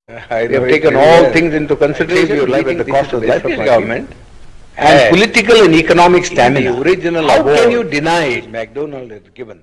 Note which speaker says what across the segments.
Speaker 1: You have taken all things into consideration, your life at the cost of the life of the government. And political and economic stamina.
Speaker 2: the original
Speaker 1: How can
Speaker 2: award
Speaker 1: you deny it? MacDonald has given.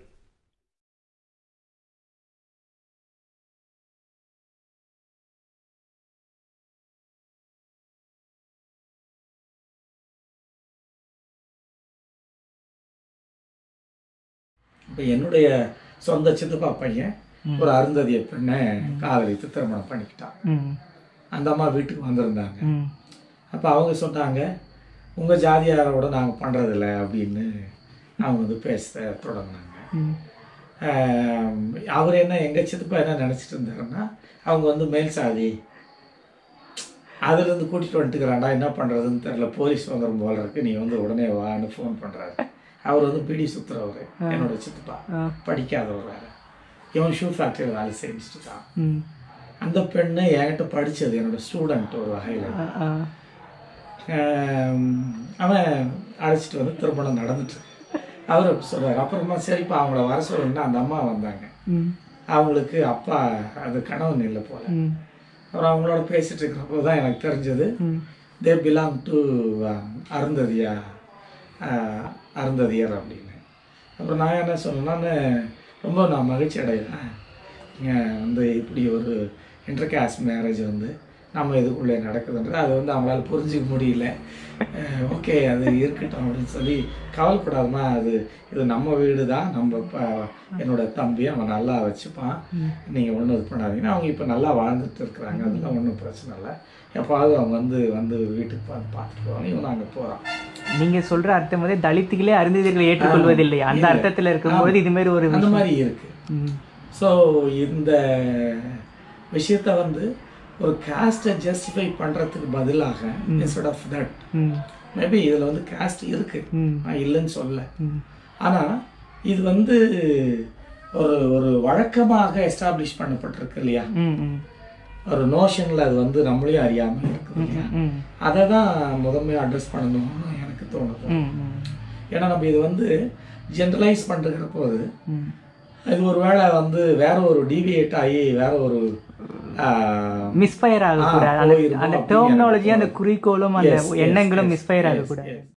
Speaker 3: இப்போ என்னுடைய சொந்த சித்தப்பா பையன் ஒரு அருந்ததிய பெண்ணை காதலித்து திருமணம் பண்ணிக்கிட்டான்
Speaker 4: ம்
Speaker 3: அந்த அம்மா வீட்டுக்கு வந்திருந்தாங்க
Speaker 4: ம்
Speaker 3: அப்போ அவங்க சொன்னாங்க உங்கள் ஜாதியாரோட நாங்கள் பண்ணுறதில்ல அப்படின்னு அவங்க வந்து பேச தொடங்கினாங்க
Speaker 4: ம்
Speaker 3: அவர் என்ன எங்கள் சித்தப்பா என்ன நினச்சிட்டு இருந்தாருன்னா அவங்க வந்து மேல் சாதி அதுலேருந்து கூட்டிகிட்டு வந்துட்டுக்கிறாண்டா என்ன பண்ணுறதுன்னு தெரில போலீஸ் வந்துடும் போல இருக்கு நீ வந்து உடனே வான்னு ஃபோன் பண்ணுறாரு அவர் வந்து பிடி சுற்றுறவர் என்னோட சித்தப்பா
Speaker 4: ஆ.
Speaker 3: படிக்காதவர் வேறு இவன் ஷூ ஃபேக்ட்ரியில் வேலை செஞ்சுட்டு தான்
Speaker 4: ம்
Speaker 3: அந்த பெண்ணு என்கிட்ட படித்தது என்னோட ஸ்டூடெண்ட் ஒரு வகையில்
Speaker 4: ஆ ஆ
Speaker 3: ஆம், அவன் அழைச்சிட்டு வந்து திருமணம் நடந்துட்டு அவர் சொல்றாரு அப்புறமா சரிப்பா அவங்கள வர சொல்லுங்கன்னா அந்த அம்மா வந்தாங்க
Speaker 4: ம்
Speaker 3: அவங்களுக்கு அப்பா அது கணவன் இல்லை போல
Speaker 4: ம்
Speaker 3: அப்புறம் அவங்களோட பேசிட்டு இருக்கிறப்போ தான் எனக்கு தெரிஞ்சது
Speaker 4: ம்
Speaker 3: தே பிலாங் டு அருந்ததியா ஆஹ், அருந்ததியர் அப்படின்னு அப்புறம் நான் என்ன சொன்னேன்னா ரொம்ப நான் மகிழ்ச்சி அடைகிறேன் இங்க வந்து இப்படி ஒரு இன்டர்காஸ்ட் மேரேஜ் வந்து நம்ம இதுக்குள்ளே நடக்குதுன்றது அது வந்து அவங்களால புரிஞ்சிக்க முடியல ஓகே அது இருக்கட்டும் அப்படின்னு சொல்லி கவலைப்படாதமா அது இது நம்ம வீடு தான் நம்ம ப- என்னோட தம்பி அவன் நல்லா வச்சுப்பான் நீங்கள் ஒன்றும் இது பண்ணாதீங்கன்னா அவங்க இப்போ நல்லா வாழ்ந்துட்டு இருக்கிறாங்க அதெல்லாம் ஒன்றும் பிரச்சனை இல்லை எப்பாவது அவங்க வந்து வந்து வீட்டுக்கு பார்த்து பார்த்துட்டு போவாங்க இவன் அங்கே போகிறான்
Speaker 4: நீங்க சொல்ற அர்த்தம் வந்து தலித்துகளே அருந்ததிகளை ஏற்றுக்கொள்வதில்லை அந்த
Speaker 3: இல்ல.
Speaker 4: அர்த்தத்துல இருக்கும்போது இது மாதிரி ஒரு
Speaker 3: அந்த
Speaker 4: விஷயம்.
Speaker 3: மாதிரி இருக்கு
Speaker 4: ம்
Speaker 3: ஸோ இந்த விஷயத்த வந்து ஒரு காஸ்ட்டை ஜஸ்டிஃபை பண்ணுறதுக்கு பதிலாக instead of that
Speaker 4: hmm
Speaker 3: maybe இதில் வந்து காஸ்ட் இருக்கு
Speaker 4: ம்
Speaker 3: நான் இல்லைன்னு சொல்ல
Speaker 4: ம்
Speaker 3: ஆனால் இது வந்து ஒரு ஒரு வழக்கமாக எஸ்டாப்ளிஷ் பண்ணப்பட்டிருக்கு இல்லையா
Speaker 4: ம் ம்
Speaker 3: ஒரு நோஷனில் அது வந்து நம்மளையும் அறியாமல் இருக்குது இல்லையா
Speaker 4: ம்
Speaker 3: அதை தான் முதன்மையாக அட்ரஸ் பண்ணணும்னு எனக்கு தோணுது
Speaker 4: ம் ம்
Speaker 3: ஏன்னா நம்ம இது வந்து ஜென்ரலைஸ் பண்ணுற போது
Speaker 4: ம்
Speaker 3: இது ஒரு வேளை வந்து வேற ஒரு டிவியேட் ஆகி வேற ஒரு ஆஹ்,
Speaker 4: மிஸ்ஃபயர் ஆகக்கூடாது
Speaker 3: ஆ,
Speaker 4: அந்த
Speaker 3: போயிருமோ
Speaker 4: அந்த
Speaker 3: அப்படின்னு
Speaker 4: டெர்மினாலஜி
Speaker 3: எனக்கு
Speaker 4: அந்த குறிக்கோளும் அந்த
Speaker 3: Yes, yes,
Speaker 4: எண்ணங்களும்
Speaker 3: yes,
Speaker 4: மிஸ்ஃபயர்
Speaker 3: yes,
Speaker 4: ஆகக்கூடாது
Speaker 3: yes.